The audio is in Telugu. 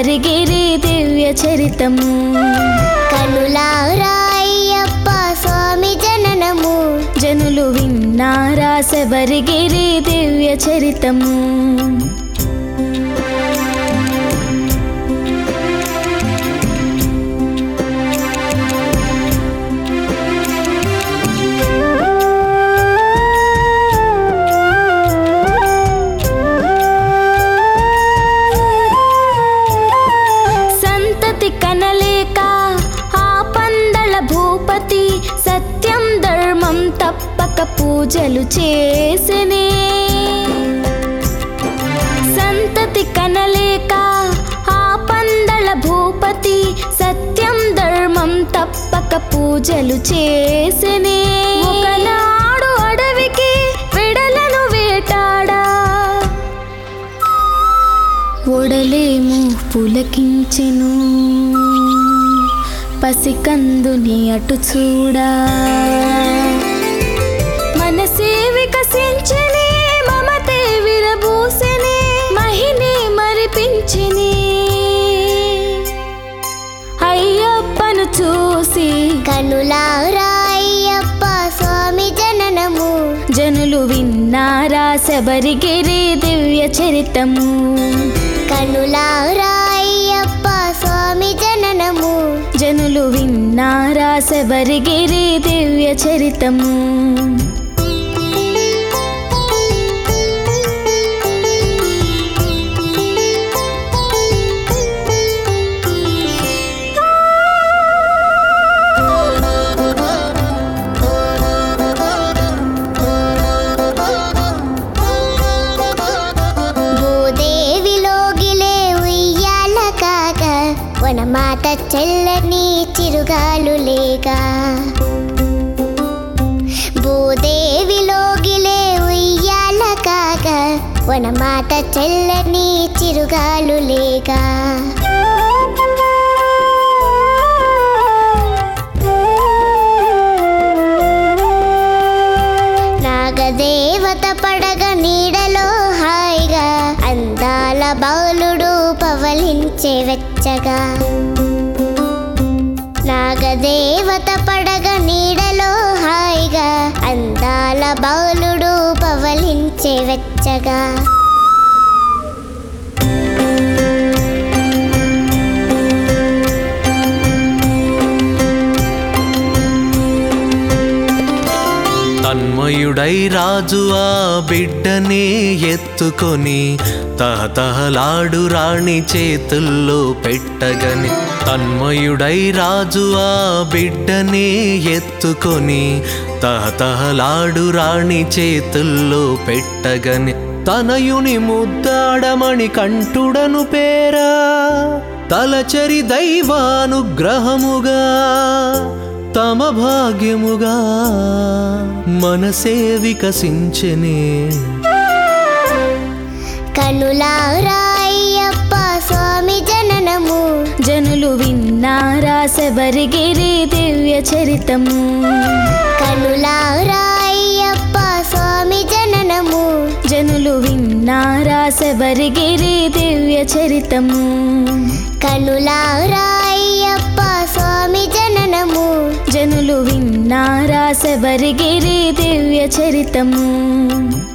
శబరిగిరి దివ్య చరితము కనులారా అయ్యప్ప స్వామి జననము జనులు విన్నారా శబరిగిరి దివ్య చరితము సంతతి కనలేక ఆ పందళ భూపతి సత్యం ధర్మం తప్పక పూజలు చేసెనే సంతతి కనలేక ఆ పందళ భూపతి సత్యం ధర్మం తప్పక పూజలు చేసెనే ఒకనాడు అడవికి వెడలను వేటాడా ఒడలేము పులకించెను పసికందుని అటు చూడా మనసే వికసించనే మమతే విరబూసెనే మహినే మరిపించెనే అయ్యప్పను చూసి కనులారా అయ్యప్ప స్వామి జననము జనులు విన్నారా శబరిగిరి దివ్య చరితము కనులారా అయ్యప్ప స్వామి జననము జనులు విన్నారా శబరిగిరి దివ్య చరితము భూదేవిలోగిలే ఉయ్యాల కాక వనమాత చెల్లని చిరుగాలు లేక భూదేవిలోగిలే ఉయ్యాల కాక వనమాత చెల్లని చిరుగాలు లేక నాగదేవత పడగ నీడలో హాయిగా అందాల బాలుడు పవలించే వెచ్చగా నాగదేవత పడగ నీడలో హాయిగా అందాల బాలుడు పవలించే వెచ్చగా తన్మయుడై రాజు ఆ బిడ్డనే ఎత్తుకొని తహతహలాడు రాణి చేతుల్లో పెట్టగని తన్మయుడై రాజు ఆ బిడ్డనే ఎత్తుకొని తహతహలాడు రాణి చేతుల్లో పెట్టగని తనయుని ముద్దాడమణి కంఠుడను పేరా తలచరి దైవానుగ్రహముగా తమ భాగ్యముగా మనసే వికసించనే కనులారా అయ్యప్ప స్వామి జననము జనులు విన్నారా శబరిగిరి దివ్య చరితము కనులారా అయ్యప్ప స్వామి జననము జనులు విన్నారా శబరిగిరి దివ్య చరితము కనులారా అయ్యప్ప స్వామి జననము జనులు విన్నారా శబరిగిరి దివ్య చరితము